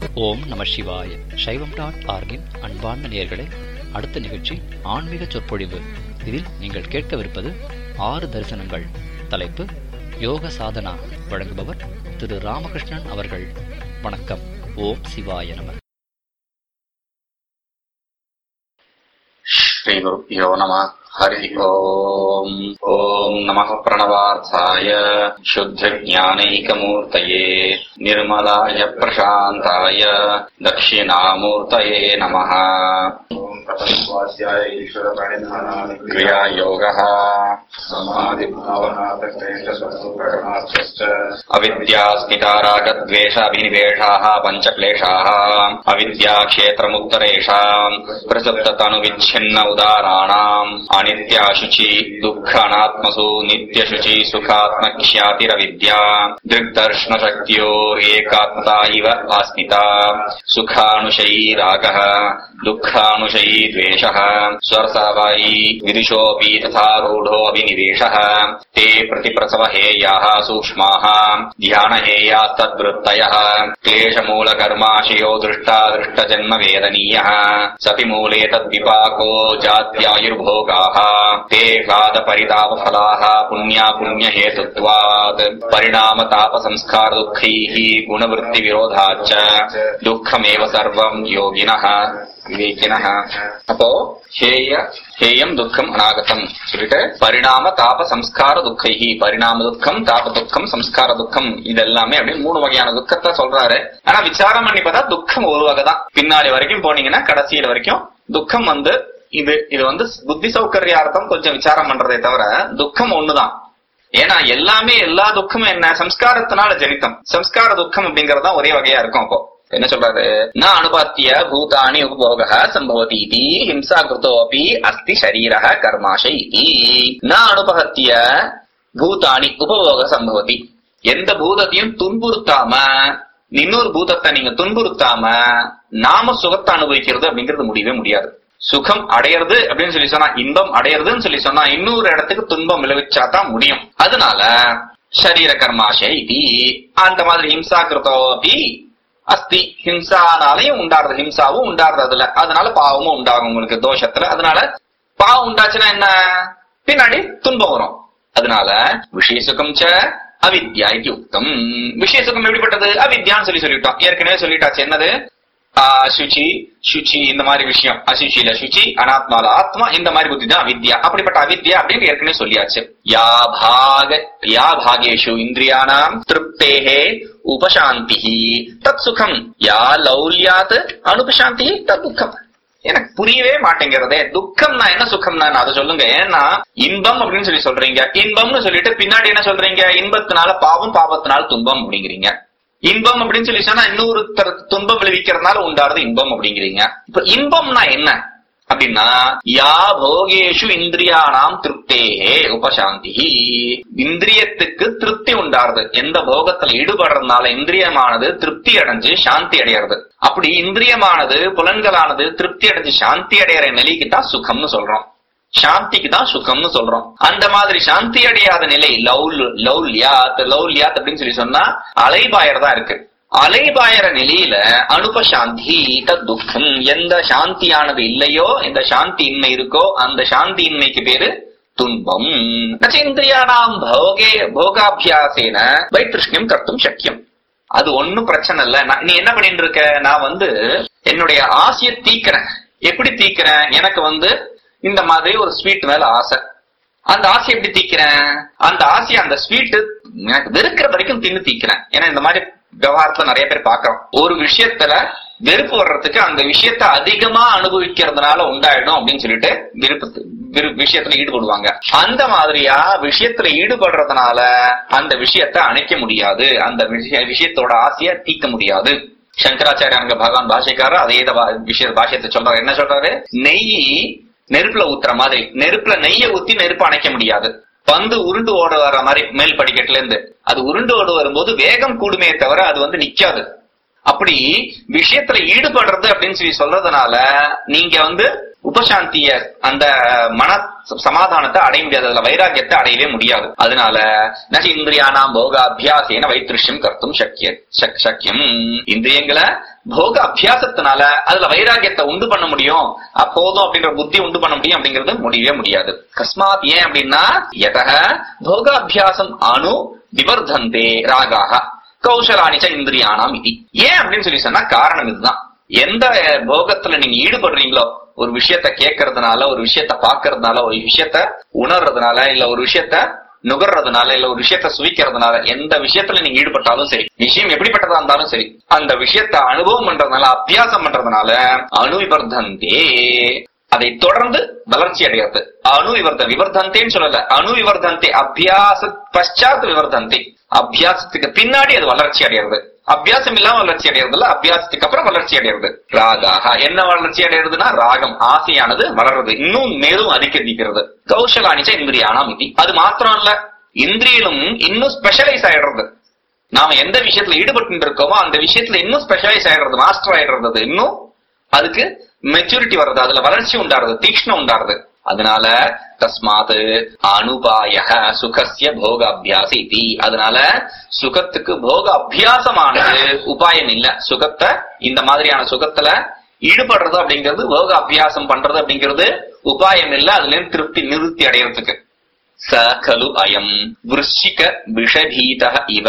ஓம் நம சிவாய சைவம் டாட் ஆர்கின் அன்பார்ந்த நேயர்களே அடுத்த நிகழ்ச்சி ஆன்மீக சொற்பொழிவு இதில் நீங்கள் கேட்கவிருப்பது ஆறு தரிசனங்கள் தலைப்பு யோக சாதனா வழங்குபவர் திரு ராமகிருஷ்ணன் அவர்கள் வணக்கம் ஓம் சிவாய நம श्रीगुरुभ्यो नमः हरिः ओम् ॐ नमः प्रणवार्थाय शुद्धज्ञानैकमूर्तये निर्मलाय प्रशान्ताय दक्षिणामूर्तये नमः तपस्वाध्याय ईश्वरप्रणिधानानि क्रियायोगः समाधिभावनाथक्लेशस्वरूपगणार्थश्च अविद्यास्मितारागद्वेषाभिनिवेशाः पञ्चक्लेशाः अविद्याक्षेत्रमुत्तरेषाम् प्रसप्ततनुविच्छिन्न उदाराणाम् अनित्याशुचि दुःखानात्मसु नित्यशुचि सुखात्मख्यातिरविद्या दृग्दर्शनशक्त्यो एकात्मता इव आस्मिता सुखानुशयी रागः दुःखानुशयी द्वेषः स्वरसावायी विदुषोऽपि तथा रूढोऽभिनिवेशः ते प्रतिप्रसवहेयाः सूक्ष्माः ध्यानहेयास्तद्वृत्तयः क्लेशमूलकर्माशयो दृष्टा दृष्टजन्म वेदनीयः सति मूले तद्विपाको जात्यायुर्भोगाः ते कादपरितापफलाः पुण्या पुण्यहेतुत्वात् परिणामतापसंस्कारदुःखैः गुणवृत्तिविरोधाच्च दुःखमेव सर्वम् योगिनः விவேகினஹ அப்போ ஹேய ஹேயம் துக்கம் அநாகதம் சொல்லிட்டு பரிணாம தாப சம்ஸ்கார துக்கைஹி பரிணாம துக்கம் தாப துக்கம் சம்ஸ்கார துக்கம் இது எல்லாமே அப்படின்னு மூணு வகையான துக்கத்தை சொல்றாரு ஆனா விசாரம் பண்ணி பார்த்தா துக்கம் ஒரு வகை தான் பின்னாடி வரைக்கும் போனீங்கன்னா கடைசியில வரைக்கும் துக்கம் வந்து இது இது வந்து புத்தி சௌகரியார்த்தம் கொஞ்சம் விசாரம் பண்றதே தவிர துக்கம் ஒண்ணுதான் ஏன்னா எல்லாமே எல்லா துக்கமும் என்ன சம்ஸ்காரத்தினால ஜனித்தம் சம்ஸ்கார துக்கம் அப்படிங்கறது தான் ஒரே வகையா இருக்கும் அப்போ என்ன சொல்றாரு ந அனுபாத்திய பூதானி உபபோக சம்பவதி இதி ஹிம்சா கிருத்தோபி அஸ்தி சரீர கர்மாஷ இதி ந அனுபகத்திய பூதானி உபபோக சம்பவதி எந்த பூதத்தையும் துன்புறுத்தாம இன்னொரு பூதத்தை நீங்க துன்புறுத்தாம நாம சுகத்தை அனுபவிக்கிறது அப்படிங்கிறது முடியவே முடியாது சுகம் அடையிறது அப்படின்னு சொல்லி சொன்னா இன்பம் அடையிறதுன்னு சொல்லி சொன்னா இன்னொரு இடத்துக்கு துன்பம் விளைவிச்சா தான் முடியும் அதனால சரீர கர்மாஷை இதி அந்த மாதிரி ஹிம்சா கிருத்தோபி அஸ்தி ஹிம்சானாலையும் உண்டாடுறது ஹிம்சாவும் உண்டாடுறது அதுல அதனால பாவமும் உண்டாகும் உங்களுக்கு தோஷத்துல அதனால பாவம் உண்டாச்சுன்னா என்ன பின்னாடி துன்பம் வரும் அதனால விஷய சுகம் ச அவித்யா இது யுக்தம் விஷய சுகம் எப்படிப்பட்டது அவித்யான்னு சொல்லி சொல்லிட்டோம் ஏற்கனவே சொல்லிட்டாச்சு என்னது சுச்சி சுச்சி இந்த மாதிரி விஷயம் அசுச்சியில சுச்சி அனாத்மால ஆத்மா இந்த மாதிரி புத்தி தான் அவித்யா அப்படிப்பட்ட அவித்யா அப்படின்னு ஏற்கனவே சொல்லியாச்சு யா பாக யா பாகேஷு இந்திரியானாம் திருப்தேகே உபசாந்தி தத் சுகம் யா லௌல்யாத் அனுபசாந்தி தத் துக்கம் எனக்கு புரியவே மாட்டேங்கிறதே துக்கம்னா என்ன சுகம்னா அதை சொல்லுங்க ஏன்னா இன்பம் அப்படின்னு சொல்லி சொல்றீங்க இன்பம்னு சொல்லிட்டு பின்னாடி என்ன சொல்றீங்க இன்பத்தினால பாவம் பாவத்தினால துன்பம் அப்படிங்கிறீங்க இன்பம் அப்படின்னு சொல்லி சொன்னா இன்னொரு துன்பம் விளைவிக்கிறதுனால உண்டாடுறது இன்பம் அப்படிங்கிறீங்க இப்ப இன்பம்னா என்ன அப்படின்னா யா போகேஷு இந்திரியானாம் திருப்தேகே உபசாந்தி இந்திரியத்துக்கு திருப்தி உண்டாருது எந்த போகத்துல ஈடுபடுறதுனால இந்திரியமானது திருப்தி அடைஞ்சு சாந்தி அடையிறது அப்படி இந்திரியமானது புலன்களானது திருப்தி அடைஞ்சு சாந்தி அடையிற நிலைக்கு தான் சுகம்னு சொல்றோம் சாந்திக்கு தான் சுகம்னு சொல்றோம் அந்த மாதிரி சாந்தி அடையாத நிலை லவ் லவ்லியாத் லவ்லியாத் அப்படின்னு சொல்லி சொன்னா அலைபாயறதா இருக்கு அலைபாயற நிலையில அனுபசாந்தி தத் துக்கம் எந்த சாந்தியானது இல்லையோ எந்த சாந்தி இன்மை இருக்கோ அந்த சாந்தி இன்மைக்கு பேரு துன்பம் நச்சேந்திரியானாம் போகே போகாபியாசேன வைத்திருஷ்ணியம் கர்த்தும் சக்கியம் அது ஒன்னும் பிரச்சனை இல்ல நீ என்ன பண்ணிட்டு இருக்க நான் வந்து என்னுடைய ஆசையை தீக்கிறேன் எப்படி தீக்கிறேன் எனக்கு வந்து இந்த மாதிரி ஒரு ஸ்வீட் மேல ஆசை அந்த ஆசை எப்படி தீக்கிறேன் அந்த ஆசையை அந்த ஸ்வீட் எனக்கு வெறுக்கிற வரைக்கும் தின்னு தீக்கிறேன் ஏன்னா இந்த மாதிரி விவகாரத்துல நிறைய பேர் பாக்குறோம் ஒரு விஷயத்துல வெறுப்பு வர்றதுக்கு அந்த விஷயத்த அதிகமா அனுபவிக்கிறதுனால உண்டாயிடும் அப்படின்னு சொல்லிட்டு விருப்பத்து விஷயத்துல ஈடுபடுவாங்க அந்த மாதிரியா விஷயத்துல ஈடுபடுறதுனால அந்த விஷயத்த அணைக்க முடியாது அந்த விஷயத்தோட ஆசைய தீக்க முடியாது சங்கராச்சாரியாங்க பகவான் பாஷைக்காரர் அதே விஷய பாஷயத்தை சொல்றாரு என்ன சொல்றாரு நெய் நெருப்புல ஊத்துற மாதிரி நெருப்புல நெய்ய ஊத்தி நெருப்பு அணைக்க முடியாது பந்து உருண்டு ஓட வர மாதிரி மேல் படிக்கட்டுல இருந்து அது உருண்டு ஓட வரும்போது வேகம் கூடுமே தவிர அது வந்து நிக்காது அப்படி விஷயத்துல ஈடுபடுறது அப்படின்னு சொல்லி சொல்றதுனால நீங்க வந்து உபசாந்திய அந்த மன சமாதானத்தை அடைய முடியாது அதுல வைராக்கியத்தை அடையவே முடியாது அதனால நசி இந்திரியானாம் போக அபியாசேன வைத்திருஷ்யம் கர்த்தும் சக்கிய சக்- சக்கியம் இந்திரியங்களை போக அபியாசத்தினால அதுல வைராக்கியத்தை உண்டு பண்ண முடியும் அப்போதும் அப்படின்ற புத்தி உண்டு பண்ண முடியும் அப்படிங்கிறது முடியவே முடியாது கஸ்மாத் ஏன் அப்படின்னா எதக போக அபியாசம் அணு விவர்தந்தே ராகாக கௌசலானிச்ச இந்திரியானாம் இது ஏன் அப்படின்னு சொல்லி சொன்னா காரணம் இதுதான் எந்த போகத்துல நீங்க ஈடுபடுறீங்களோ ஒரு விஷயத்த கேட்கறதுனால ஒரு விஷயத்த பாக்குறதுனால ஒரு விஷயத்த உணர்றதுனால இல்ல ஒரு விஷயத்த நுகர்றதுனால இல்ல ஒரு விஷயத்த சுவிக்கிறதுனால எந்த விஷயத்துல நீங்க ஈடுபட்டாலும் சரி விஷயம் எப்படிப்பட்டதா இருந்தாலும் சரி அந்த விஷயத்த அனுபவம் பண்றதுனால அபியாசம் பண்றதுனால அணுவிவர்தந்தே அதை தொடர்ந்து வளர்ச்சி அடைகிறது அணு விவர்த்த விவர்தந்தேன்னு சொல்லல அணு விவர்தந்தே அபியாச பశ్చాத் விவர்தந்தே அபியாசத்துக்கு பின்னாடி அது வளர்ச்சி அடைகிறது அபியாசம் இல்லாம வளர்ச்சி அடையறதுல அபியாசத்துக்கு அப்புறம் வளர்ச்சி அடைகிறது ராகாக என்ன வளர்ச்சி அடைகிறதுனா ராகம் ஆசையானது வளர்றது இன்னும் மேலும் அதிகரிக்கிறது கௌசலானிச்ச இந்திரியானாம் இது அது மாத்திரம் இல்ல இந்திரியிலும் இன்னும் ஸ்பெஷலைஸ் ஆயிடுறது நாம எந்த விஷயத்துல ஈடுபட்டு இருக்கோமோ அந்த விஷயத்துல இன்னும் ஸ்பெஷலைஸ் ஆயிடுறது மாஸ்டர் ஆயிடுறது இன்னும் அதுக்கு மெச்சூரிட்டி வர்றது அதுல வளர்ச்சி உண்டாருது தீக்ஷ்ணம் உண்டாருது அதனால தஸ்மாத் அனுபாய சுகசிய போக அபியாச இது அதனால சுகத்துக்கு போக அபியாசமானது உபாயம் இல்ல சுகத்தை இந்த மாதிரியான சுகத்துல ஈடுபடுறது அப்படிங்கிறது போக அபியாசம் பண்றது அப்படிங்கிறது உபாயம் இல்ல அதுல இருந்து திருப்தி நிறுத்தி அடையறதுக்கு ச खलु அயம் விருஷிக விஷபீத இவ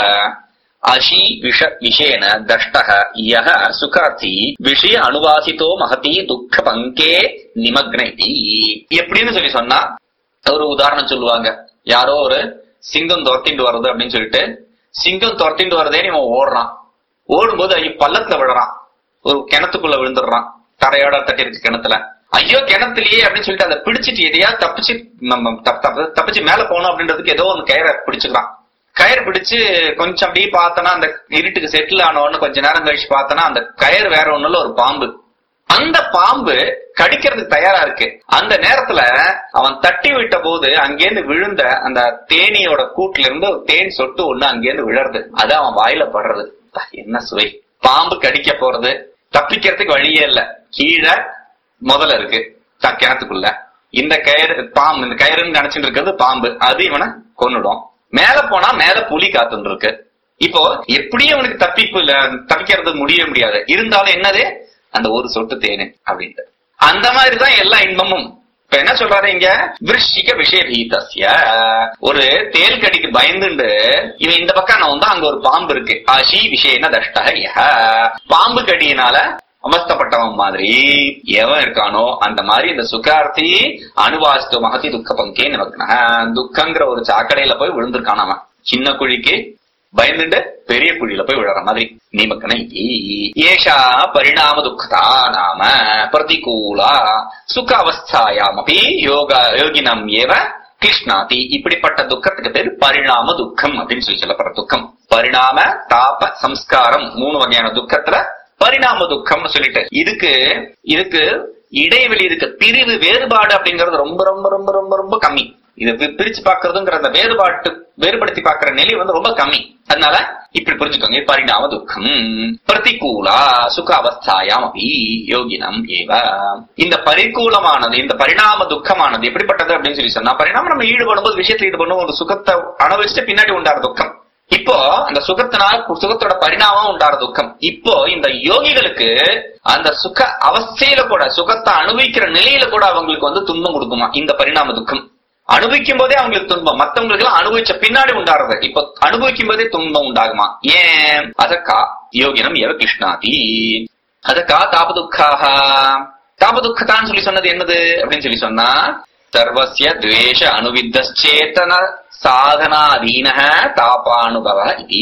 அஷி விஷ விஷேன தஷ்டः யः சுகார்த்தி விஷய அனுவாசித்தோ மகதி துக்க பங்கே நிமக்ன இதி. எப்படின்னு சொல்லி சொன்னா ஒரு உதாரணம் சொல்லுவாங்க யாரோ ஒரு சிங்கம் துரத்திட்டு வருது அப்படின்னு சொல்லிட்டு சிங்கம் துரத்திட்டு வருதே இவன் ஓடுறான் ஓடும்போது ஐயோ பள்ளத்துல விழுறான் ஒரு கிணத்துக்குள்ள விழுந்துடுறான் தரையோட தட்டி இருக்கு கிணத்துல ஐயோ கிணத்துலயே அப்படின்னு சொல்லிட்டு அதை பிடிச்சிட்டு எதையா தப்பிச்சு நம்ம தப்- தப்- தப்பிச்சு மேல போகணும் அப்படின்றதுக்கு ஏதோ ஒன்று கயிறை பிடிச்சுக்கிறான் கயிறு பிடிச்சு கொஞ்சம் அப்படியே பார்த்தனா அந்த இருட்டுக்கு செட்டில் ஆனவொன்னு கொஞ்ச நேரம் கழிச்சு பார்த்தனா அந்த கயிறு வேற ஒண்ணுல ஒரு பாம்பு அந்த பாம்பு கடிக்கிறதுக்கு தயாரா இருக்கு அந்த நேரத்துல அவன் தட்டி விட்ட போது அங்கேருந்து விழுந்த அந்த தேனியோட கூட்டுல இருந்து ஒரு தேன் சொட்டு ஒண்ணு அங்கேருந்து விழறது அது அவன் வாயில படுறது அப்பா, என்ன சுவை பாம்பு கடிக்க போறது தப்பிக்கிறதுக்கு வழியே இல்ல கீழே முதல்ல இருக்கு த- கிணத்துக்குள்ள இந்த கயிறு பாம்பு இந்த கயிறுன்னு நினைச்சிட்டு இருக்கிறது பாம்பு அது இவனை கொன்னுடும் மேல போனா மேல புலி காத்துன்னு இருக்கு இப்போ எப்படியும் அவனுக்கு தப்பிப்பு இல்ல தப்பிக்கிறது முடியவே முடியாது இருந்தாலும் என்னது அந்த ஒரு சொட்டு தேனு அப்படின்ட்டு அந்த மாதிரிதான் எல்லா இன்பமும் இப்ப என்ன சொல்றாரு இங்க விருஷிக விஷயபீதஸ்ய ஒரு தேல் கடிக்கு பயந்துண்டு இவன் இந்த பக்கம் நான் வந்து அங்க ஒரு பாம்பு இருக்கு ஆஷி விஷயன தஷ்டக யஹ. பாம்பு கடியினால அவஸ்தப்பட்டவன் மாதிரி எவன் இருக்கானோ அந்த மாதிரி இந்த சுகார்த்தி அனுவாசித்து மகதி துக்க பங்கே நமக்கு துக்கங்கிற ஒரு சாக்கடையில போய் விழுந்திருக்கான் அவன் சின்ன குழிக்கு பயந்துட்டு பெரிய குழியில போய் விழற மாதிரி நிமக்கனை ஏஷா பரிணாம துக்கதா நாம பிரதிகூலா சுக அவஸ்தாயாமபி யோகா யோகினம் ஏவ கிருஷ்ணாதி இப்படிப்பட்ட துக்கத்துக்கு பேர் பரிணாம துக்கம் அப்படின்னு சொல்லி சொல்லப்படுற துக்கம் பரிணாம தாப சம்ஸ்காரம் மூணு வகையான துக்கத்துல பரிணாம துக்கம்னு சொல்லிட்டு இதுக்கு இதுக்கு இடைவெளி இதுக்கு பிரிவு வேறுபாடு அப்படிங்கிறது ரொம்ப ரொம்ப ரொம்ப ரொம்ப ரொம்ப கம்மி இதை பி- பிரிச்சு பாக்குறதுங்கிற அந்த வேறுபாட்டு வேறுபடுத்தி பாக்குற நிலை வந்து ரொம்ப கம்மி அதனால இப்படி புரிஞ்சுக்கோங்க இது பரிணாம துக்கம் பிரதிகூலா சுக அவஸ்தாயாம் அபி யோகினம் ஏவ இந்த பரிகூலமானது இந்த பரிணாம துக்கமானது எப்படிப்பட்டது அப்படின்னு சொல்லி சொன்னா பரிணாமம் நம்ம ஈடுபடும் போது விஷயத்துல ஈடுபடும் ஒரு சுகத்தை அனுபவிச்சுட்டு பின்னாடி உண்டார துக்கம் இப்போ அந்த சுகத்தினால் சுகத்தோட பரிணாமம் உண்டார துக்கம் இப்போ இந்த யோகிகளுக்கு அந்த சுக அவஸ்தையில கூட சுகத்தை அனுபவிக்கிற நிலையில கூட அவங்களுக்கு வந்து துன்பம் கொடுக்குமா இந்த பரிணாம துக்கம் அனுபவிக்கும் போதே அவங்களுக்கு துன்பம் மத்தவங்களுக்கு எல்லாம் அனுபவிச்ச பின்னாடி உண்டாறது இப்போ அனுபவிக்கும் போதே துன்பம் உண்டாகுமா ஏன் அதக்கா யோகினம் எவ கிருஷ்ணாதி அதக்கா தாபதுக்காக தாபதுக்கதான்னு சொல்லி சொன்னது என்னது அப்படின்னு சொல்லி சொன்னா சர்வசிய துவேஷ அனுவித்தேத்தன சாதனாதீன தாபானுபவ இது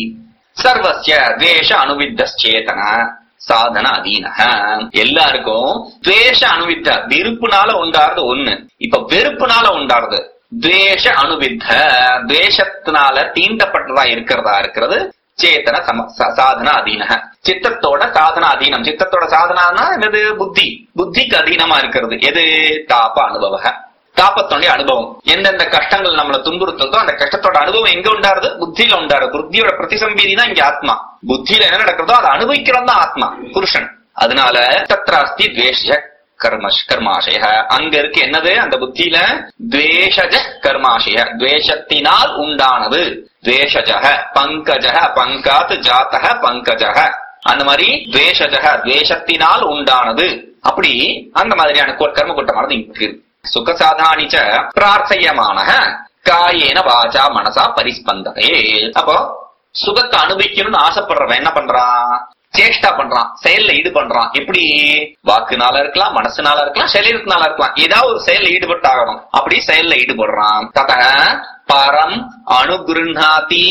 சர்வசிய துவேஷ அனுவித்தேத்தன சாதன அதீன எல்லாருக்கும் துவேஷ அனுவித்த விருப்புனால உண்டாறது ஒண்ணு இப்ப வெறுப்புனால உண்டாறது துவேஷ அனுவித்த துவேஷத்தினால தீண்டப்பட்டதா இருக்கிறதா இருக்கிறது சேத்தன சம ச- சாதன அதீன சித்தத்தோட சாதன அதீனம் சித்தத்தோட சாதனானா என்னது புத்தி புத்திக்கு அதீனமா இருக்கிறது எது தாப அனுபவ தாபத்தோடைய அனுபவம் எந்தெந்த கஷ்டங்கள் நம்மளை துன்புறுத்துதோ அந்த கஷ்டத்தோட அனுபவம் எங்க உண்டாருது புத்தியில உண்டாருது புத்தியோட பிரதிசம்பீதி தான் இங்க ஆத்மா புத்தியில என்ன நடக்கிறதோ அதை அனுபவிக்கிறோம் தான் ஆத்மா புருஷன் அதனால தத்ராஸ்தி துவேஷ கர்ம கர்மாசய அங்க இருக்கு என்னது அந்த புத்தியில துவேஷஜ கர்மாசய துவேஷத்தினால் உண்டானது துவேஷஜக பங்கஜக பங்காத் ஜாத்தக பங்கஜக அந்த மாதிரி துவேஷஜக துவேஷத்தினால் உண்டானது அப்படி அந்த மாதிரியான கு- கர்ம கூட்டமானது இருக்கு சுகசாதானிச்ச பிரார்த்தையமான காயேன வாச்சா மனசா பரிஸ்பந்ததே அப்போ சுகத்தை அனுபவிக்கணும்னு ஆசைப்படுறவன் என்ன பண்றான் சேஷ்டா பண்றான் செயல்ல ஈடு பண்றான் எப்படி வாக்குனால இருக்கலாம் மனசுனால இருக்கலாம் சரீரத்தினால இருக்கலாம் ஏதாவது ஒரு செயல்ல ஈடுபட்டு ஆகணும் அப்படி செயல்ல ஈடுபடுறான் தத பரம் அனுகிருஹாதி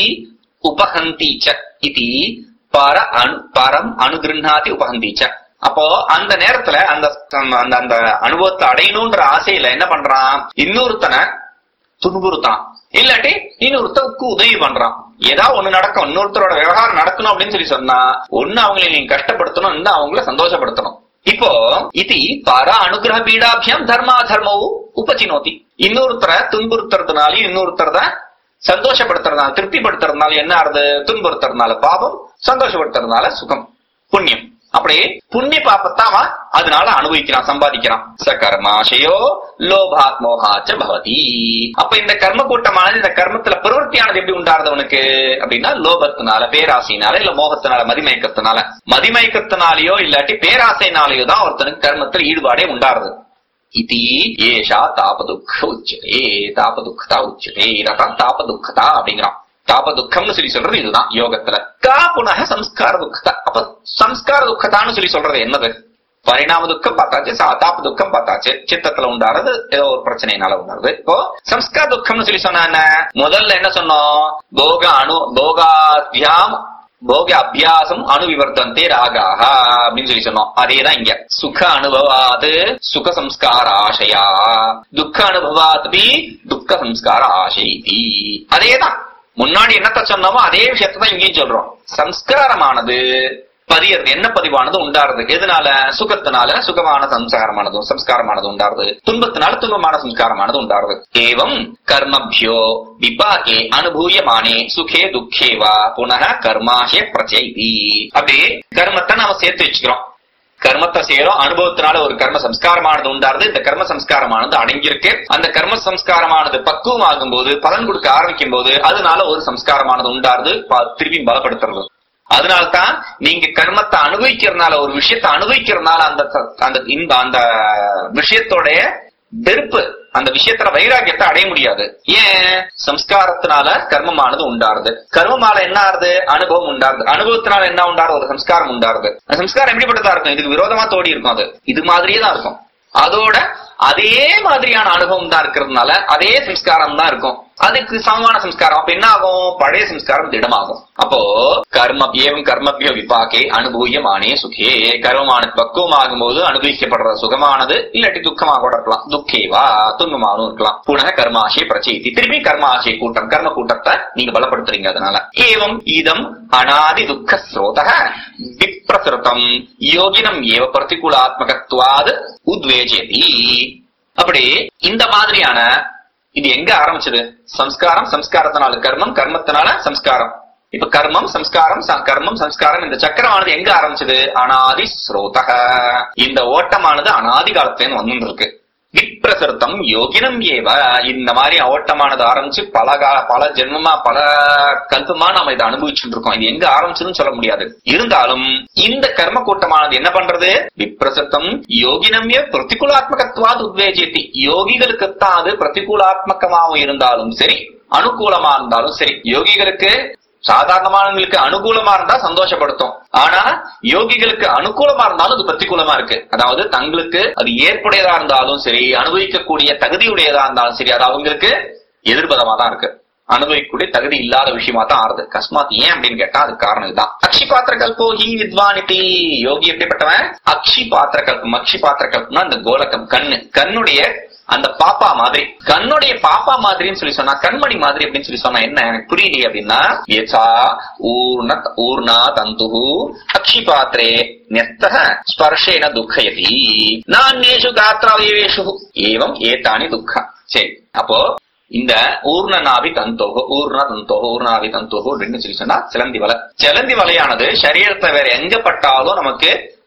உபஹந்தி ச இதி பர அனு பரம் அனுகிருஹாதி உபஹந்தி ச அப்போ அந்த நேரத்துல அந்த அந்த அந்த அனுபவத்தை அடையணும்ன்ற ஆசையில என்ன பண்றான் இன்னொருத்தனை துன்புறுத்தான் இல்லாட்டி இன்னொருத்தருக்கு உதவி பண்றான் ஏதாவது ஒண்ணு நடக்கும் இன்னொருத்தரோட விவகாரம் நடக்கணும் அப்படின்னு சொல்லி சொன்னா ஒண்ணு அவங்களை நீங்க கஷ்டப்படுத்தணும் இன்னும் அவங்கள சந்தோஷப்படுத்தணும் இப்போ இது பர அனுகிரக பீடாபியம் தர்மா தர்மவும் உபச்சினோதி இன்னொருத்தரை துன்புறுத்துறதுனாலையும் இன்னொருத்தரத சந்தோஷப்படுத்துறதுனால திருப்திப்படுத்துறதுனால என்ன ஆறுது துன்புறுத்துறதுனால பாபம் சந்தோஷப்படுத்துறதுனால சுகம் புண்ணியம் அப்படி புண்ணிய பாப்பத்தை அவன் அதனால அனுபவிக்கிறான் சம்பாதிக்கிறான் ச கர்மாசயோ லோபாத் மோகாச்ச பவதி அப்ப இந்த கர்ம கூட்டமானது இந்த கர்மத்துல பிரவருத்தியானது எப்படி உண்டாருது அவனுக்கு அப்படின்னா லோபத்தினால பேராசையினால இல்ல மோகத்தினால மதிமயக்கத்தினால மதிமயக்கத்தினாலேயோ இல்லாட்டி பேராசைனாலேயோ தான் ஒருத்தனுக்கு கர்மத்தில் ஈடுபாடே உண்டாருது இதி ஏஷா தாபதுக்க உச்சதே தாபதுக்கதா உச்சதே இதான் தாபதுக்கதா அப்படிங்கிறான் தாப துக்கம்னு சொல்லி சொல்றது இதுதான் யோகத்துல கா புனக சம்ஸ்கார துக்கதா அப்ப சம்ஸ்கார துக்கதான்னு சொல்லி சொல்றது என்னது பரிணாம துக்கம் பார்த்தாச்சு சா- தாப துக்கம் பார்த்தாச்சு சித்தத்துல உண்டாறது ஏதோ ஒரு பிரச்சனையினால உண்டாறது இப்போ சம்ஸ்கார துக்கம்னு சொல்லி சொன்னா என்ன முதல்ல என்ன சொன்னோம் போக அணு போகாத்யாம் போக அபியாசம் அணுவிவர்த்தந்தே ராகாக அப்படின்னு சொல்லி சொன்னோம் அதேதான் இங்க சுக அனுபவாது சுக சம்ஸ்கார ஆசையா துக்க அனுபவாத்பி துக்க சம்ஸ்கார ஆசைதி அதேதான் முன்னாடி என்னத்த சொன்னோமோ அதே விஷயத்தை தான் இங்கேயும் சொல்றோம் சம்ஸ்காரமானது பதியறது என்ன பதிவானது உண்டாருது எதனால சுகத்தினால சுகமான சம்ஸ்காரமானது சம்ஸ்காரமானது உண்டாருது துன்பத்தினால துன்பமான சம்ஸ்காரமானது உண்டாருது ஏவம் கர்மபியோ விபாகே அனுபூயமானே சுகே துக்கே வா புனக கர்மாஷே பிரச்சைதி அப்படியே கர்மத்தை நாம சேர்த்து வச்சுக்கிறோம் கர்மத்தை செய்யறோம் அனுபவத்தினால ஒரு கர்ம சம்ஸ்காரமானது உண்டாருது இந்த கர்ம சம்ஸ்காரமானது அடங்கியிருக்கு அந்த கர்ம சம்ஸ்காரமானது பக்குவம் ஆகும்போது பலன் கொடுக்க ஆரம்பிக்கும் போது அதனால ஒரு சம்ஸ்காரமானது உண்டாருது ப- திருப்பி பலப்படுத்துறது அதனால்தான் நீங்க கர்மத்தை அனுபவிக்கிறதுனால ஒரு விஷயத்தை அனுபவிக்கிறதுனால அந்த ச- அந்த இந்த அந்த விஷயத்தோடைய வெறுப்பு அந்த விஷயத்துல வைராகியத்தை அடைய முடியாது ஏன் சம்ஸ்காரத்தினால கர்மமானது உண்டாருது கர்மமால என்ன ஆறுது அனுபவம் உண்டாருது அனுபவத்தினால என்ன உண்டாருது ஒரு சம்ஸ்காரம் உண்டாருது அந்த சம்ஸ்காரம் எப்படிப்பட்டதா இருக்கும் இதுக்கு விரோதமா தோடி இருக்கும் அது இது மாதிரியே தான் இருக்கும் அதோட அதே மாதிரியான அனுபவம் தான் இருக்கிறதுனால அதே சம்ஸ்காரம் தான் இருக்கும் அதுக்கு சமமான சம்ஸ்காரம் அப்ப என்ன ஆகும் பழைய சம்ஸ்காரம் திடமாகும் அப்போ கர்ம ஏவம் கர்மபியோ விபாக்கே அனுபூயமானே சுகே கர்மமான பக்குவம் ஆகும்போது அனுபவிக்கப்படுற சுகமானது இல்லாட்டி துக்கமாக கூட இருக்கலாம் துக்கேவா துன்பமானும் இருக்கலாம் புனக கர்மாசை பிரச்சயித்தி திருப்பி கர்மாசை கூட்டம் கர்ம கூட்டத்தை நீங்க பலப்படுத்துறீங்க அதனால ஏவம் இதம் அனாதி துக்க ஸ்ரோத விப்ரசுரதம் யோகினம் ஏவ பிரதிகூலாத்மகத்வாது உத்வேஜயதி அப்படி இந்த மாதிரியான இது எங்க ஆரம்பிச்சது சம்ஸ்காரம் சம்ஸ்காரத்தினால கர்மம் கர்மத்தினால சம்ஸ்காரம் இப்ப கர்மம் சம்ஸ்காரம் ச- கர்மம் சம்ஸ்காரம் இந்த சக்கரமானது எங்க ஆரம்பிச்சது அனாதி ஸ்ரோதக இந்த ஓட்டமானது அனாதி காலத்துல வந்து இருக்கு விப்ரசர்த்தம் யோகினம் ஏவ இந்த மாதிரி ஓட்டமானது ஆரம்பிச்சு பல கால பல ஜென்மமா பல கல்பமா நம்ம இதை அனுபவிச்சுட்டு இருக்கோம் இது எங்க ஆரம்பிச்சதுன்னு சொல்ல முடியாது இருந்தாலும் இந்த கர்ம கூட்டமானது என்ன பண்றது விப்ரசத்தம் யோகினம்ய பிரதிகூலாத்மகத்வாது உத்வேஜியத்தி யோகிகளுக்குத்தான் அது பிரதிகூலாத்மகமாகவும் இருந்தாலும் சரி அனுகூலமா இருந்தாலும் சரி யோகிகளுக்கு சாதாரணமானவங்களுக்கு அனுகூலமா இருந்தா சந்தோஷப்படுத்தும் ஆனா யோகிகளுக்கு அனுகூலமா இருந்தாலும் அது பிரதிகூலமா இருக்கு அதாவது தங்களுக்கு அது ஏற்புடையதா இருந்தாலும் சரி அனுபவிக்கக்கூடிய தகுதியுடையதா இருந்தாலும் சரி அது அவங்களுக்கு எதிர்பதமா தான் இருக்கு அனுபவிக்கக்கூடிய தகுதி இல்லாத விஷயமா தான் ஆறுது கஸ்மாத் ஏன் அப்படின்னு கேட்டா அதுக்கு காரணம் இதுதான் அக்ஷி பாத்திர கல்போ ஹி வித்வானிட்டி யோகி எப்படிப்பட்டவன் அக்ஷி பாத்திர கல்பம் அக்ஷி பாத்திர கல்பம்னா அந்த கோலக்கம் கண்ணு கண்ணுடைய அந்த பாப்பா மாதிரி கண்ணுடைய பாப்பா மாதிரின்னு சொல்லி சொன்னா கண்மணி மாதிரி அப்படின்னு சொல்லி சொன்னா என்ன எனக்கு புரியலையே அப்படின்னா யசா ஊர்ண ஊர்ணா தந்து அக்ஷி பாத்திரே न्यस्तः ஸ்பர்ஷேன துக்கயதி நான்யேஷு காத்ராவயவேஷு ஏவம் ஏதானி துக்க சரி அப்போ இந்த ஊர்ணநாவி தந்தோகோ ஊர்ண தந்தோகோ ஊர்ணாவி தந்தோகோ அப்படின்னு சொல்லி சொன்னா சிலந்தி வலை சிலந்தி வலையானது சரீரத்தை வேற எங்க பட்டாலும் நமக்கு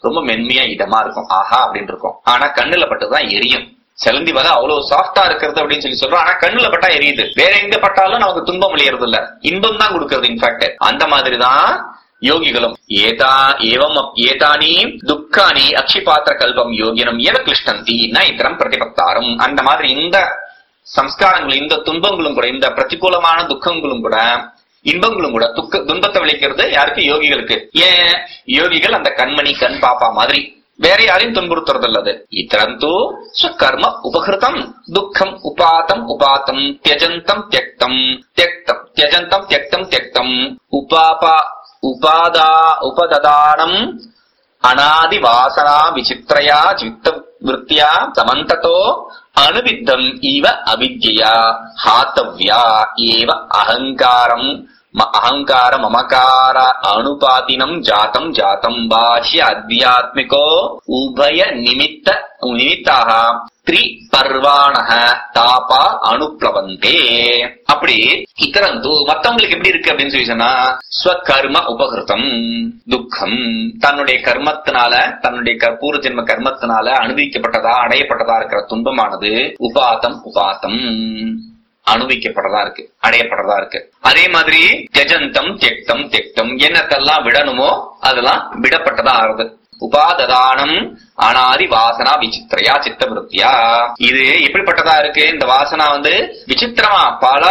ரொம்ப மென்மையா இதமா இருக்கும் ஆஹா அப்படின்னு இருக்கும் ஆனா கண்ணுல பட்டுதான் எரியும் செலந்தி வலை அவ்வளவு சாஃப்டா இருக்கிறது அப்படின்னு சொல்லி சொல்றோம் ஆனா கண்ணுல பட்டா எரியுது வேற எங்க பட்டாலும் நமக்கு துன்பம் விளையறது இல்ல இன்பம் தான் கொடுக்கறது இன்ஃபேக்ட் அந்த மாதிரிதான் யோகிகளும் ஏதா ஏவம் அப்- ஏதானி துக்கானி அக்ஷிபாத்திர கல்பம் யோகினம் ஏவ கிருஷ்ணந்தி ந இத்தரம் பிரதிபத்தாரும் அந்த மாதிரி இந்த சம்ஸ்காரங்கள் இந்த துன்பங்களும் கூட இந்த பிரதிகூலமான துக்கங்களும் கூட இன்பங்களும் கூட துக்க துன்பத்தை விளைக்கிறது யாருக்கு யோகிகளுக்கு ஏன் யோகிகள் அந்த கண்மணி கண் பாப்பா மாதிரி வேற யாரையும் துன்புறுத்துறது இல்லது இத்தரந்து ஸ்வகர்ம உபகிருதம் துக்கம் உபாதம் உபாதம் தியஜந்தம் தியக்தம் தியக்தம் தியஜந்தம் தியக்தம் தியக்தம் உபாபா உபாதா உபததானம் அனாதி வாசனா விசித்ரயா சித்த விருத்தியா சமந்ததோ அனுவித்தம் இவ அவித்யா ஹாத்தவ்யா ஏவ அகங்காரம் ம- அகங்கார மமகார அனுபாதினம் ஜாத்தம் ஜாத்தம் பாஹ்ய அத்தியாத்மிகோ உபய நிமித்த நிமித்தாக த்ரி பர்வாணக தாபா அனுப்ளவந்தே அப்படி இத்தரந்து மத்தவங்களுக்கு எப்படி இருக்கு அப்படின்னு சொல்லி சொன்னா ஸ்வகர்ம உபகிருதம் துக்கம் தன்னுடைய கர்மத்தினால தன்னுடைய க- பூர்வ ஜென்ம கர்மத்தினால அனுபவிக்கப்பட்டதா அடையப்பட்டதா இருக்கிற துன்பமானது உபாதம் உபாதம் அனுபவிக்கப்பட்டதா இருக்கு அடையப்பட்டதா இருக்கு அதே மாதிரி தியஜந்தம் தியக்தம் தியக்தம் என்னத்தெல்லாம் விடணுமோ அதெல்லாம் விடப்பட்டதா ஆறுது உபாததானம் அனாதி வாசனா விசித்திரையா சித்த விருத்தியா இது எப்படிப்பட்டதா இருக்கு இந்த வாசனா வந்து விசித்திரமா பல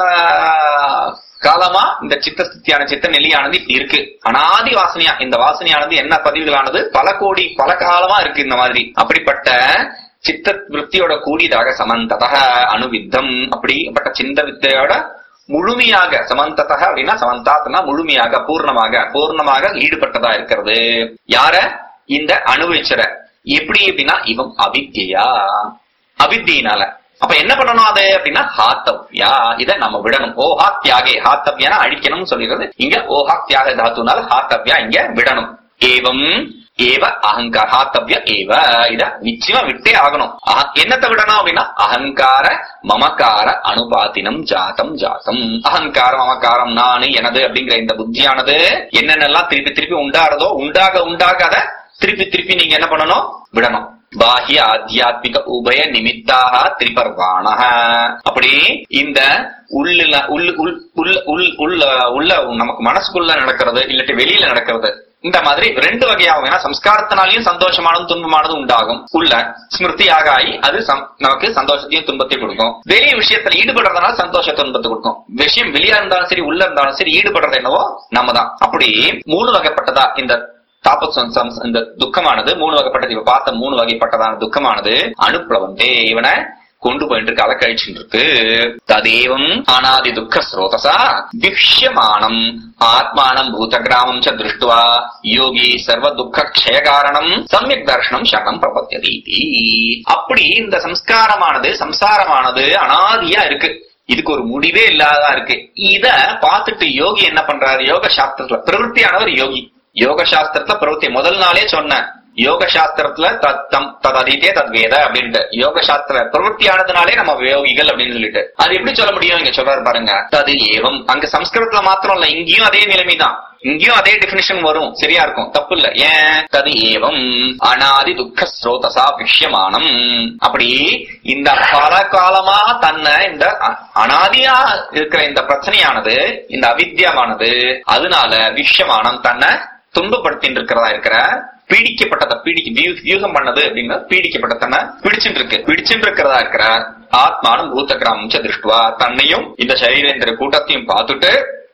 காலமா இந்த சித்த ஸ்தித்தியான சித்த நிலையானது இப்படி இருக்கு அனாதி வாசனையா இந்த வாசனையானது என்ன பதிவுகளானது பல கோடி பல காலமா இருக்கு இந்த மாதிரி அப்படிப்பட்ட சித்த விருத்தியோட கூடியதாக சமந்ததக அணுவித்தம் அப்படிப்பட்ட சிந்த வித்தையோட முழுமையாக சமந்ததக அப்படின்னா சமந்தாத்னா முழுமையாக பூர்ணமாக பூர்ணமாக ஈடுபட்டதா இருக்கிறது யார இந்த அணுவிச்சர எப்படி அப்படின்னா இவன் அவித்யா அவித்தியினால அப்ப என்ன பண்ணணும் அது அப்படின்னா ஹாத்தவ்யா இத நம்ம விடணும் ஓஹா தியாகே ஹாத்தவ்யானா அழிக்கணும்னு சொல்லிடுறது இங்க ஓஹா தியாக தாத்துனால ஹாத்தவ்யா இங்க விடணும் ஏவம் ஏவ அகங்கார ஹாத்தவ்ய ஏவ இத நிச்சயமா விட்டே ஆகணும் அஹ- என்னத்தை விடணும் அப்படின்னா அகங்கார மமகார அனுபாத்தினம் ஜாதம் ஜாதம் அகங்கார மமகாரம் நானு எனது அப்படிங்கிற இந்த புத்தியானது என்னென்னலாம் திருப்பி திருப்பி உண்டாறதோ உண்டாக உண்டாக அதை திருப்பி திருப்பி நீங்க என்ன பண்ணணும் விடணும் பாஹ்ய ஆத்தியாத்மிக உபய நிமித்தாக திரிபர்வாணக அப்படி இந்த உள்ள உள் உள் உள்ள உள் உள்ள உள்ள நமக்கு மனசுக்குள்ள நடக்கிறது இல்லாட்டி வெளியில நடக்கிறது இந்த மாதிரி ரெண்டு வகையாகும் ஏன்னா சம்ஸ்காரத்தினாலையும் சந்தோஷமானதும் துன்பமானதும் உண்டாகும் உள்ள ஸ்மிருதியாக ஆகி அது சம்- நமக்கு சந்தோஷத்தையும் துன்பத்தையும் கொடுக்கும் வெளிய விஷயத்துல ஈடுபடுறதுனால சந்தோஷத்தை துன்பத்தை கொடுக்கும் விஷயம் வெளியா இருந்தாலும் சரி உள்ள இருந்தாலும் சரி ஈடுபடுறது என்னவோ நம்ம தான் அப்படி மூணு வகைப்பட்டதா இந்த தாப சம்- சம்- இந்த துக்கமானது மூணு வகைப்பட்டது இப்ப பார்த்த மூணு வகைப்பட்டதான துக்கமானது அனுப்புலவந்தே இவனை கொண்டு போயிட்டு இருக்கு அலக்கழிச்சுட்டு இருக்கு ததேவம் அனாதி துக்க ஸ்ரோதசா திக்ஷ்யமானம் ஆத்மானம் பூதகிராமம் ச திருஷ்டுவா யோகி சர்வ துக்க க்ஷய காரணம் சமயக் தர்ஷனம் சரணம் பிரபத்தியதி அப்படி இந்த சம்ஸ்காரமானது சம்சாரமானது அனாதியா இருக்கு இதுக்கு ஒரு முடிவே இல்லாததா இருக்கு இத பார்த்துட்டு யோகி என்ன பண்றாரு யோக சாஸ்திரத்துல பிரவருத்தியானவர் யோகி யோக சாஸ்திரத்துல பிரவருத்தி முதல் நாளே சொன்னேன் யோக சாஸ்திரத்துல தத் தம் தத் அதீதே தத் வேத அப்படின்ட்டு யோக சாஸ்திர பிரவருத்தியானதுனாலே நம்ம யோகிகள் அப்படின்னு சொல்லிட்டு அது எப்படி சொல்ல முடியும் இங்க சொல்றாரு பாருங்க தது ஏவம் அங்க சம்ஸ்கிருதத்துல மாத்திரம் இல்ல இங்கேயும் அதே நிலைமைதான் இங்கேயும் அதே டெபினிஷன் வரும் சரியா இருக்கும் தப்பு இல்ல ஏன் தது ஏவம் அனாதி துக்க ஸ்ரோதசா விஷயமானம் அப்படி இந்த பல காலமா தன்னை இந்த அ- அனாதியா இருக்கிற இந்த பிரச்சனையானது இந்த அவித்யமானது அதனால விஷயமானம் தன்னை துன்பப்படுத்திட்டு இருக்கிறதா இருக்கிற பீடிக்கப்பட்டத பீடிக்க வியூ- வியூகம் பண்ணது அப்படின்னா பீடிக்கப்பட்ட தன்னை பிடிச்சிட்டு இருக்கு பிடிச்சிட்டு இருக்கிறதா இருக்கிற ஆத்மானம் பூத்த கிராமம் திருஷ்டுவா தன்னையும் இந்த சரீரேந்திர கூட்டத்தையும் பார்த்துட்டு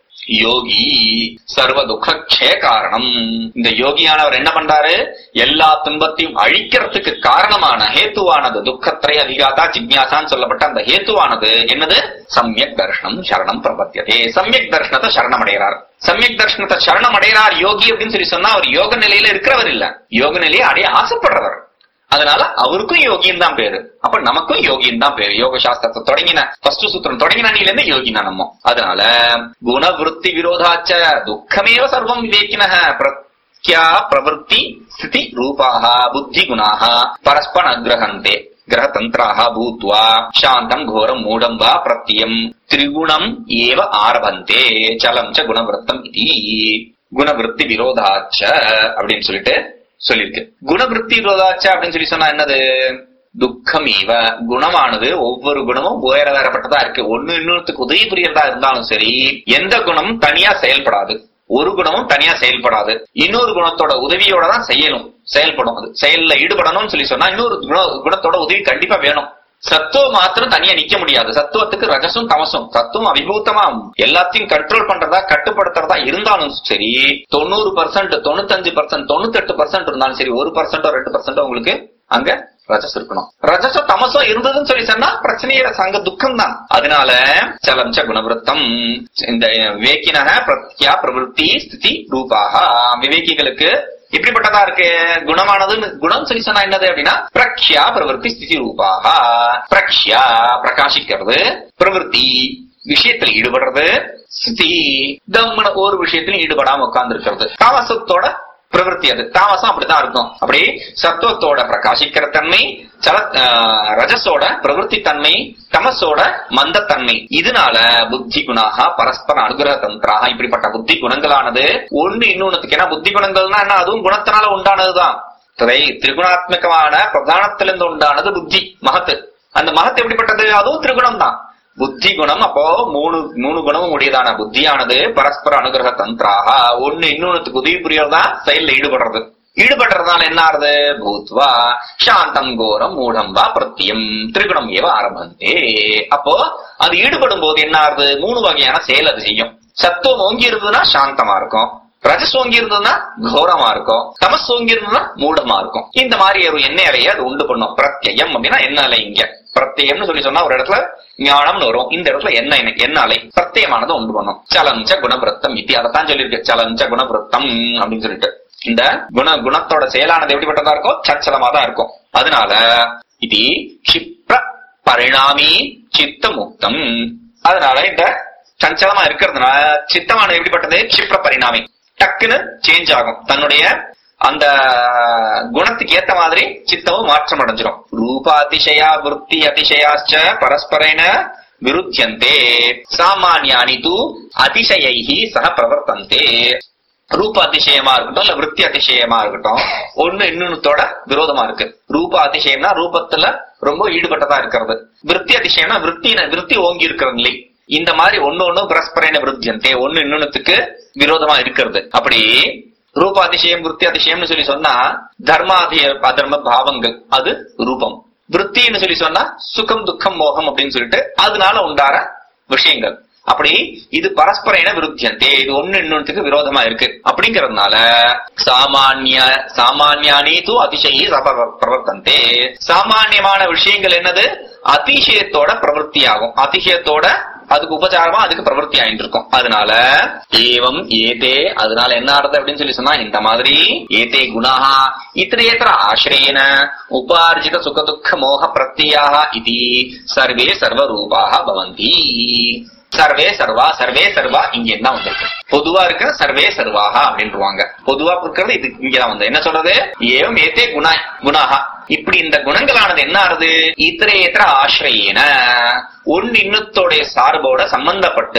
யோகி சர்வ துக்க க்ஷய காரணம் இந்த யோகியானவர் என்ன பண்றாரு எல்லா துன்பத்தையும் அழிக்கிறதுக்கு காரணமான ஹேத்துவானது துக்கத்திரை அதிகாதா ஜிக்ஞாசான்னு சொல்லப்பட்ட அந்த ஹேத்துவானது என்னது சமயக் தர்ஷனம் சரணம் பிரபத்தியதே சமயக் தர்ஷனத்தை சரணம் அடைகிறார் சமயக் தர்ஷனத்தை சரணம் அடைகிறார் யோகி அப்படின்னு சொல்லி சொன்னா அவர் யோக நிலையில இருக்கிறவர் இல்ல யோக நிலையை அடைய ஆசைப்படுறவர் அதனால அவருக்கும் யோகியம் தான் பேரு அப்ப நமக்கும் யோகியம் தான் பேரு யோக சாஸ்திரத்தை தொடங்கின ஃபர்ஸ்ட் சூத்திரம் தொடங்கின அன்னில இருந்து யோகினா நம்ம அதனால குணவிருத்தி விரோதாச்ச துக்கமேவ சர்வம் விவேக்கின பிரத்யா பிரவருத்தி ஸ்திதி ரூபாக புத்தி குணாக பரஸ்பர கிரகந்தே கிரகதந்திராக பூத்வா சாந்தம் கோரம் மூடம் வா பிரத்யம் திரிகுணம் ஏவ ஆரபந்தே சலம் ச குணவருத்தம் இது குணவிருத்தி விரோதாச்ச அப்படின்னு சொல்லிட்டு சொல்லியிருக்கு குணவிருத்தி விரோதாச்ச அப்படின்னு சொல்லி சொன்னா என்னது துக்கம் இவ குணமானது ஒவ்வொரு குணமும் வேற வேறப்பட்டதா இருக்கு ஒண்ணு இன்னொருத்துக்கு உதவி புரியறதா இருந்தாலும் சரி எந்த குணமும் தனியா செயல்படாது ஒரு குணமும் தனியா செயல்படாது இன்னொரு குணத்தோட உதவியோட தான் செய்யணும் செயல்படும் அது செயல்ல ஈடுபடணும்னு சொல்லி சொன்னா இன்னொரு குண- குணத்தோட உதவி கண்டிப்பா வேணும் சத்துவம் மாத்திரம் தனியா நிக்க முடியாது சத்துவத்துக்கு ரஜசும் தமசும் சத்துவம் அபிபூத்தமா எல்லாத்தையும் கண்ட்ரோல் பண்றதா கட்டுப்படுத்துறதா இருந்தாலும் சரி தொண்ணூறு பர்சன்ட் தொண்ணூத்தஞ்சு பர்சன்ட் தொண்ணூத்தெட்டு பர்சன்ட் இருந்தாலும் சரி ஒரு பர்சன்டோ ரெண்டு பர்சன்டோ உங்களுக்கு அங்க ரஜஸ் இருக்கணும் ரஜசோ தமசோ இருந்ததுன்னு சொல்லி சொன்னா பிரச்சனையில சங்க துக்கம் தான் அதனால சலம் ச குணவருத்தம் இந்த விவேக்கினக பிரத்யா பிரவருத்தி ஸ்திதி ரூபாக விவேகிகளுக்கு எப்படிப்பட்டதா இருக்கு குணமானதுன்னு குணம் சொல்லி சொன்னா என்னது அப்படின்னா பிரக்ஷா பிரவருத்தி ஸ்திதி ரூபாக பிரக்ஷா பிரகாசிக்கிறது பிரவருத்தி விஷயத்துல ஈடுபடுறது ஸ்திதி தம்முன ஒரு விஷயத்திலும் ஈடுபடாம உட்கார்ந்து இருக்கிறது தாமசத்தோட பிரவருத்தி அது தாமசம் அப்படித்தான் இருக்கும் அப்படி சத்துவத்தோட பிரகாசிக்கிற தன்மை சல ஆஹ், ரஜசோட பிரவருத்தி தன்மை தமசோட மந்தத்தன்மை இதனால புத்தி குணாக பரஸ்பர அனுகிரக தந்திராக இப்படிப்பட்ட புத்தி குணங்களானது ஒண்ணு இன்னொன்னுக்கு ஏன்னா புத்தி குணங்கள்னா என்ன அதுவும் குணத்தினால உண்டானதுதான் திரை திரிகுணாத்மகமான பிரதானத்திலிருந்து உண்டானது புத்தி மகத்து அந்த மகத்து எப்படிப்பட்டது அதுவும் திரிகுணம் தான் புத்தி குணம் அப்போ மூணு மூணு குணமும் உடையதான புத்தியானது பரஸ்பர அனுகிரக தந்திராக ஒண்ணு இன்னொன்னுக்கு உதவி புரியறதா செயல்ல ஈடுபடுறது ஈடுபடுறதுனால என்ன ஆறுது பூத்வா சாந்தம் கோரம் மூடம் வா பிரத்தியம் திரிகுணம் ஏவ ஆரம்பந்தே அப்போ அது ஈடுபடும் போது என்ன ஆறுது மூணு வகையான செயல் அது செய்யும் சத்துவம் ஓங்கி இருந்ததுன்னா சாந்தமா இருக்கும் ரஜஸ் ஓங்கி இருந்ததுன்னா கோரமா இருக்கும் தமஸ் ஓங்கி இருந்ததுன்னா மூடமா இருக்கும் இந்த மாதிரி ஒரு எண்ணெய் அலையை அது உண்டு பண்ணும் பிரத்யம் அப்படின்னா என்ன அலை இங்க பிரத்யம்னு சொல்லி சொன்னா ஒரு இடத்துல ஞானம்னு வரும் இந்த இடத்துல என்ன எண்ணெய் என்ன அலை பிரத்யமானதை உண்டு பண்ணும் சலஞ்ச குணபிரத்தம் இது அதைத்தான் சொல்லியிருக்கு சலஞ்ச குணபிரத்தம் அப்படின்னு சொல்லிட்டு இந்த குண குணத்தோட செயலானது எப்படிப்பட்டதா இருக்கும் சச்சலமா தான் இருக்கும் அதனால இது கஷிப்ர பரிணாமி சித்த முக்தம் அதனால இந்த சஞ்சலமா இருக்கிறதுனால சித்தமானது எப்படிப்பட்டது கஷிப்ர பரிணாமி டக்குன்னு சேஞ்ச் ஆகும் தன்னுடைய அந்த குணத்துக்கு ஏத்த மாதிரி சித்தமும் மாற்றம் அடைஞ்சிரும் ரூபாதிசயா விருத்தி அதிசயாச்ச பரஸ்பரேன விருத்தியந்தே சாமானியானி தூ அதிசயைஹி சக பிரவர்த்தந்தே ரூப அதிசயமா இருக்கட்டும் இல்ல விருத்தி அதிசயமா இருக்கட்டும் ஒண்ணு இன்னொன்னுத்தோட விரோதமா இருக்கு ரூப அதிசயம்னா ரூபத்துல ரொம்ப ஈடுபட்டதா இருக்கிறது விருத்தி அதிசயம்னா விருத்தி விருத்தி ஓங்கி இருக்கிற நிலை இந்த மாதிரி ஒண்ணு ஒண்ணு பரஸ்பரேன விருத்தியந்தே ஒண்ணு இன்னொன்னுத்துக்கு விரோதமா இருக்கிறது அப்படி ரூப அதிசயம் விருத்தி அதிசயம்னு சொல்லி சொன்னா தர்மாதிய அதர்ம பாவங்கள் அது ரூபம் விருத்தின்னு சொல்லி சொன்னா சுகம் துக்கம் மோகம் அப்படின்னு சொல்லிட்டு அதனால உண்டார விஷயங்கள் அப்படி இது பரஸ்பரேன விருத்தியந்தே இது ஒண்ணு இன்னொன்னுக்கு விரோதமா இருக்கு அப்படிங்கறதுனால சாமானிய சாமானியானி தூ அதிசயி சப- பிரவர்த்தந்தே சாமானியமான விஷயங்கள் என்னது அதிசயத்தோட பிரவருத்தி ஆகும் அதிசயத்தோட அதுக்கு உபச்சாரமா அதுக்கு பிரவருத்தி ஆயிட்டு இருக்கும் அதனால ஏவம் ஏதே அதனால என்ன அர்த்தம் அப்படின்னு சொல்லி சொன்னா இந்த மாதிரி ஏதே குணாக இத்திரேத்தர ஆசிரியன உபார்ஜித சுக துக்க மோக பிரத்யாக இது சர்வே சர்வ ரூபாக பவந்தி சர்வே சர்வா சர்வே சர்வா இங்க என்ன வந்திருக்கு பொதுவா இருக்கிற சர்வே சர்வாக அப்படின்றாங்க பொதுவா இருக்கிறது இது இங்கதான் வந்து என்ன சொல்றது ஏவம் ஏத்தே குணா குணாக இப்படி இந்த குணங்களானது என்ன ஆறுது இத்திரேத்தர ஆசிரியன ஒன்னு இன்னத்தோடைய சார்போட சம்பந்தப்பட்டு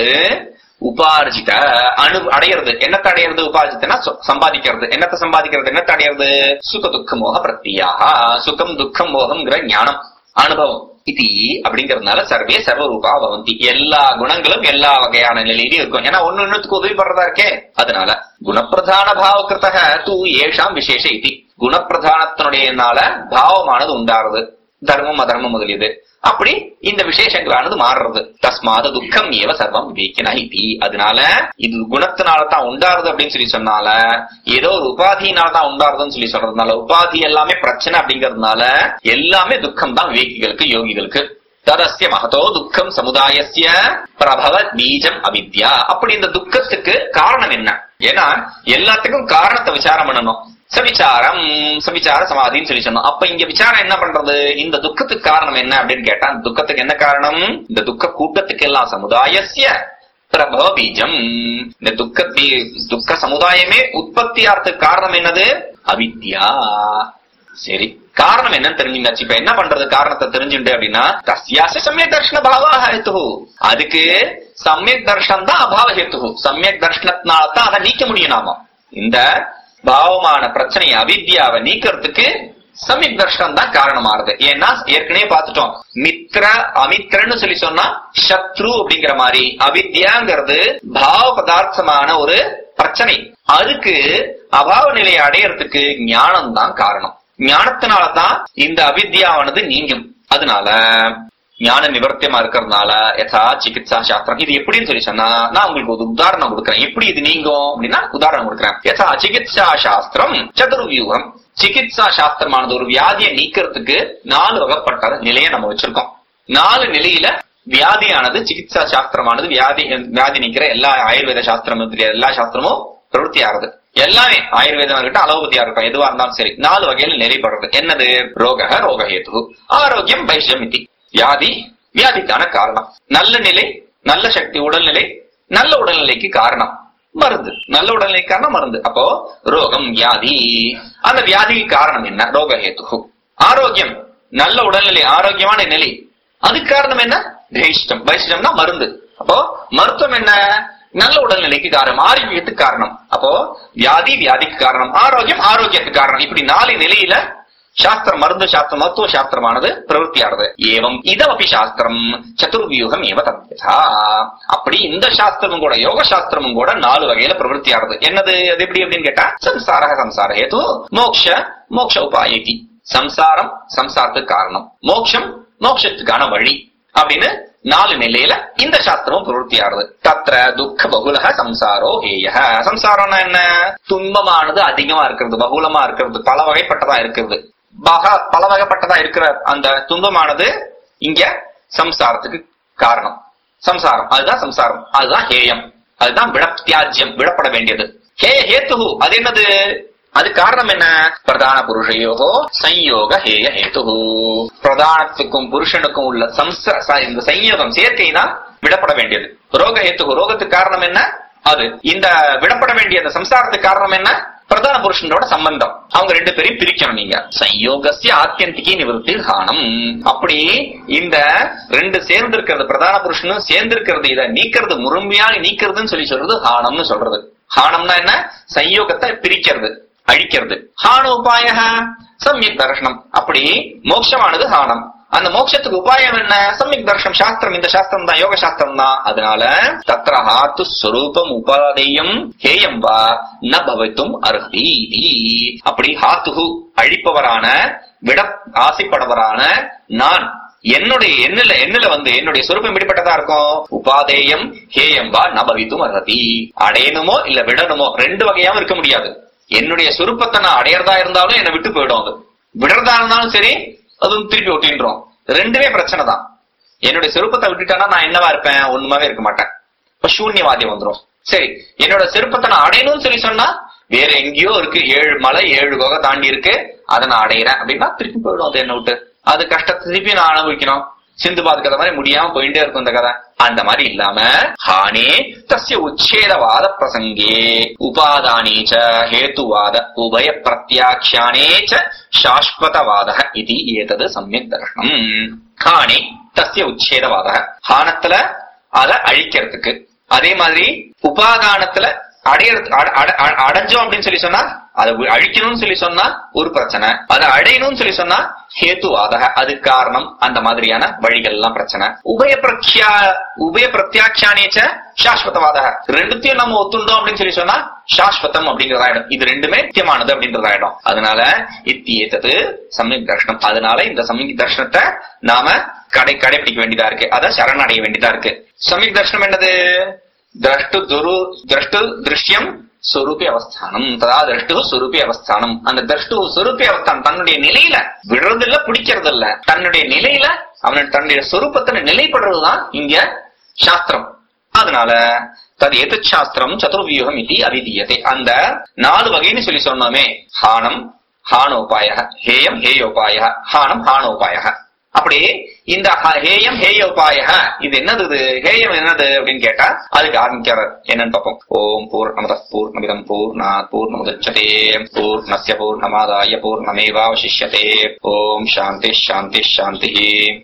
உபார்ஜித அணு அடையிறது என்னத்தை அடையிறது உபார்ஜித்தனா சொ- சம்பாதிக்கிறது என்னத்தை சம்பாதிக்கிறது என்னத்தை அடையிறது சுக துக்க மோக பிரத்தியாக சுகம் துக்கம் மோகம்ங்கிற ஞானம் அனுபவம் இது அப்படிங்கறதுனால சர்வே சர்வரூபா பவந்தி எல்லா குணங்களும் எல்லா வகையான நிலையிலும் இருக்கும் ஏன்னா ஒண்ணு இன்னத்துக்கு உதவி பண்றதா இருக்கே அதனால குணப்பிரதான பாவகிருத்தக தூ ஏஷாம் விசேஷ இது குணப்பிரதானத்தினுடையனால பாவமானது உண்டாறது தர்மம் அதர்மம் முதலியது அப்படி இந்த விசேஷங்களானது மாறுறது தஸ்மாத துக்கம் ஏவ சர்வம் விவேக்கினா இதி அதனால இது குணத்தினால தான் உண்டாருது அப்படின்னு சொல்லி சொன்னால ஏதோ ஒரு உபாதியினால தான் உண்டாருதுன்னு சொல்லி சொல்றதுனால உபாதி எல்லாமே பிரச்சனை அப்படிங்கறதுனால எல்லாமே துக்கம் தான் விவேகிகளுக்கு யோகிகளுக்கு ததஸ்ய மகதோ துக்கம் சமுதாயஸ்ய பிரபவ பீஜம் அவித்யா அப்படி இந்த துக்கத்துக்கு காரணம் என்ன ஏன்னா எல்லாத்துக்கும் காரணத்தை விசாரம் பண்ணணும் சவிச்சாரம் சவிச்சார சமாதின்னு சொல்லி சொன்னோம் அப்ப இங்க விசாரம் என்ன பண்றது இந்த துக்கத்துக்கு காரணம் என்ன அப்படின்னு கேட்டா இந்த துக்கத்துக்கு என்ன காரணம் இந்த துக்க கூட்டத்துக்கு எல்லாம் சமுதாயஸ்ய பிரபவ பீஜம் இந்த துக்க பீ- துக்க சமுதாயமே உற்பத்தியாகிறதுக்கு காரணம் என்னது அவித்யா சரி காரணம் என்னன்னு தெரிஞ்சுட்டாச்சு இப்ப என்ன பண்றது காரணத்தை தெரிஞ்சுட்டு அப்படின்னா தஸ்யாச சமயக் தர்ஷன பாவா ஹேத்து அதுக்கு சமயக் தர்ஷனம் தான் அபாவ ஹேத்து சமயக் தர்ஷனத்தினால தான் அதை நீக்க முடியும் நாம இந்த பாவமான பிரச்சனையை அவித்யாவை நீக்கிறதுக்கு சமீப் தர்ஷனம் தான் காரணமாறுது ஏன்னா ஏற்கனவே பார்த்துட்டோம் மித்ர அமித்ரன்னு சொல்லி சொன்னா சத்ரு அப்படிங்கிற மாதிரி அவித்யாங்கிறது பாவ பதார்த்தமான ஒரு பிரச்சனை அதுக்கு அபாவ நிலையை அடையறதுக்கு ஞானம் தான் காரணம் ஞானத்தினாலதான் இந்த அவித்யாவானது நீங்கும் அதனால ஞான நிவர்த்தியமா இருக்கிறதுனால யதா சிகிச்சா சாஸ்திரம் இது எப்படின்னு சொல்லி சொன்னா நான் உங்களுக்கு ஒரு உதாரணம் கொடுக்குறேன் எப்படி இது நீங்கும் அப்படின்னா உதாரணம் கொடுக்குறேன் யதா சிகிச்சா சாஸ்திரம் சதுர்வியூகம் சிகிச்சா சாஸ்திரமானது ஒரு வியாதியை நீக்கிறதுக்கு நாலு வகைப்பட்ட நிலையை நம்ம வச்சிருக்கோம் நாலு நிலையில வியாதியானது சிகிச்சா சாஸ்திரமானது வியாதி வியாதி நீக்கிற எல்லா ஆயுர்வேத சாஸ்திரம் எல்லா சாஸ்திரமும் பிரவருத்தி ஆகுது எல்லாமே ஆயுர்வேதம் இருக்கட்டும் அலோபதியா இருக்கட்டும் எதுவா இருந்தாலும் சரி நாலு வகையில நிறைப்படுறது என்னது ரோக ரோகஹேத்து ஆரோக்கியம் பைஷ்யமிதி வியாதி வியாதிக்கான காரணம் நல்ல நிலை நல்ல சக்தி உடல்நிலை நல்ல உடல்நிலைக்கு காரணம் மருந்து நல்ல உடல்நிலைக்கு காரணம் மருந்து அப்போ ரோகம் வியாதி அந்த வியாதிக்கு காரணம் என்ன ரோகஹேத்து ஆரோக்கியம் நல்ல உடல்நிலை ஆரோக்கியமான நிலை அதுக்கு காரணம் என்ன பைஷ்டம் பைஷ்டம்னா மருந்து அப்போ மருத்துவம் என்ன நல்ல உடல்நிலைக்கு காரணம் ஆரோக்கியத்துக்கு காரணம் அப்போ வியாதி வியாதிக்கு காரணம் ஆரோக்கியம் ஆரோக்கியத்துக்கு காரணம் இப்படி நாலு நிலையில சாஸ்திரம் மருந்து சாஸ்திரம் மருத்துவ சாஸ்திரமானது பிரவருத்தியானது ஏவம் இதமபி சாஸ்திரம் சதுர்வியூகம் ஏவ தத்யதா அப்படி இந்த சாஸ்திரமும் கூட யோக சாஸ்திரமும் கூட நாலு வகையில பிரவருத்தியானது என்னது அது எப்படி அப்படின்னு கேட்டா சம்சார சம்சார ஹேது மோக்ஷ மோக்ஷ உபாயதி சம்சாரம் சம்சாரத்துக்கு காரணம் மோக்ஷம் மோட்சத்துக்கான வழி அப்படின்னு நாலு நிலையில இந்த சாஸ்திரமும் பிரவருத்தியாருது தத்ர துக்க பகுலக சம்சாரோ ஹேய சம்சாரம்னா என்ன துன்பமானது அதிகமா இருக்கிறது பகுலமா இருக்கிறது பல வகைப்பட்டதா இருக்கிறது பக பல வகைப்பட்டதா இருக்கிற அந்த துன்பமானது இங்க சம்சாரத்துக்கு காரணம் சம்சாரம் அதுதான் சம்சாரம் அதுதான் ஹேயம் அதுதான் விடத்தியாஜ்யம் விடப்பட வேண்டியது ஹே ஹேத்து அது என்னது அது காரணம் என்ன பிரதான புருஷயோகோ சம்யோக ஹேய ஹேத்து பிரதானத்துக்கும் புருஷனுக்கும் உள்ள சம்ச ச- இந்த சம்யோகம் சேர்க்கை தான் விடப்பட வேண்டியது ரோக ஹேத்து ரோகத்துக்கு காரணம் என்ன அது இந்த விடப்பட வேண்டிய அந்த சம்சாரத்துக்கு காரணம் என்ன பிரதான புருஷனோட சம்பந்தம் அவங்க ரெண்டு பேரையும் பிரிக்கணும் நீங்க சம்யோகசிய ஆத்தியந்திகி நிவர்த்தி காணம் அப்படி இந்த ரெண்டு சேர்ந்து இருக்கிறது பிரதான புருஷனும் சேர்ந்து இருக்கிறது இதை நீக்கிறது முழுமையா நீக்கிறதுன்னு சொல்லி சொல்றது ஹானம்னு சொல்றது ஹானம்னா என்ன சம்யோகத்தை பிரிக்கிறது அழிக்கிறது ஹான உபாய சம்யக் தர்ஷனம் அப்படி மோட்சமானது ஹானம் அந்த மோட்சத்துக்கு உபாயம் என்ன சம்யக் தர்ஷனம் சாஸ்திரம் இந்த சாஸ்திரம் தான் யோக சாஸ்திரம் தான் அதனால தத்ர ஹாத்து ஸ்வரூபம் உபாதேயம் ஹேயம் வா ந பவித்தும் அர்ஹதி இதி. அப்படி ஹாத்துஹு அழிப்பவரான விட ஆசைப்படவரான நான் என்னுடைய எண்ணில எண்ணில வந்து என்னுடைய சொரூபம் எப்படிப்பட்டதா இருக்கும் உபாதேயம் ஹேயம் வா ந பவித்தும் அர்ஹதி அடையணுமோ இல்ல விடணுமோ ரெண்டு வகையாவும் இருக்க முடியாது என்னுடைய சுருப்பத்தை நான் அடையறதா இருந்தாலும் என்னை விட்டு போயிடும் அது விடுறதா இருந்தாலும் சரி அதுவும் திருப்பி ஒட்டின்றோம் ரெண்டுமே பிரச்சனை தான் என்னுடைய செருப்பத்தை விட்டுட்டானா நான் என்னவா இருப்பேன் ஒண்ணுமாவே இருக்க மாட்டேன் இப்ப சூன்யவாதி வந்துரும் சரி என்னோட செருப்பத்தை நான் அடையணும்னு சொல்லி சொன்னா வேற எங்கேயோ இருக்கு ஏழு மலை ஏழு குகை தாண்டி இருக்கு அதை நான் அடையிறேன் அப்படின்னா திருப்பி போயிடும் அது என்ன விட்டு அது கஷ்டத்தை திருப்பி நான் அனுபவிக்கணும் சிந்து பாத் கதை மாதிரி முடியாம போயிட்டே இருக்கும் இந்த கதை அந்த மாதிரி இல்லாம ஹானே தஸ்ய உச்சேதவாத பிரசங்கே உபாதானே ச ஹேத்துவாத உபய பிரத்யாட்சியானே ச சாஸ்வதவாத இது ஏதது சமயக் தர்ஷனம் ஹானே தஸ்ய உச்சேதவாத ஹானத்துல அத அழிக்கிறதுக்கு அதே மாதிரி உபாதானத்துல அடையறது அட- அட- அட- அடைஞ்சோம் அப்படின்னு சொல்லி சொன்னா அதை வி- அழிக்கணும்னு சொல்லி சொன்னா ஒரு பிரச்சனை அதை அடையணும்னு சொல்லி சொன்னா ஹேத்துவாதக அது காரணம் அந்த மாதிரியான வழிகள் எல்லாம் பிரச்சனை உபய பிரக்யா உபய பிரத்யாட்சியானேச்ச சாஸ்வதவாதக ரெண்டுத்தையும் நம்ம ஒத்துண்டோம் அப்படின்னு சொல்லி சொன்னா சாஸ்வதம் அப்படிங்கறதாயிடும் இது ரெண்டுமே முக்கியமானது அப்படின்றதாயிடும் அதனால இத்தியேத்தது சமயக் தர்ஷனம் அதனால இந்த சமயக் தர்ஷனத்தை நாம கடை கடைபிடிக்க வேண்டியதா இருக்கு அத சரணடைய வேண்டியதா இருக்கு சமயக் தர்ஷனம் என்னது திரஷ்டு துரு திரஷ்டு திருஷ்யம் சொரூபி அவஸ்தானம் ததா திரஷ்டு சொரூபி அவஸ்தானம் அந்த திரஷ்டு சொரூபி அவஸ்தானம் தன்னுடைய நிலையில விடுறது இல்ல பிடிக்கிறது இல்ல தன்னுடைய நிலையில அவன் தன்னுடைய சொரூபத்துல நிலைப்படுறதுதான் இங்க சாஸ்திரம் அதனால தது எது சாஸ்திரம் சதுர்வியூகம் இது அவிதீயத்தை அந்த நாலு வகைன்னு சொல்லி சொன்னோமே ஹானம் ஹானோபாய ஹேயம் ஹேயோபாய ஹானம் ஹானோபாய அப்படி இந்த ஹ- ஹேயம் ஹேயோபாய இது என்னது இது ஹேயம் என்னது அப்படின்னு கேட்டா அதுக்கு ஆரம்பிக்கிறார் என்னன்னு பார்ப்போம் ஓம் பூர்ணமத பூர்ணமிதம் பூர்ணாத் பூர்ணமுதச்சதே பூர்ணஸ்ய பூர்ணமாதாய பூர்ணமேவாவசிஷ்யதே ஓம் சாந்தி சாந்தி சாந்தி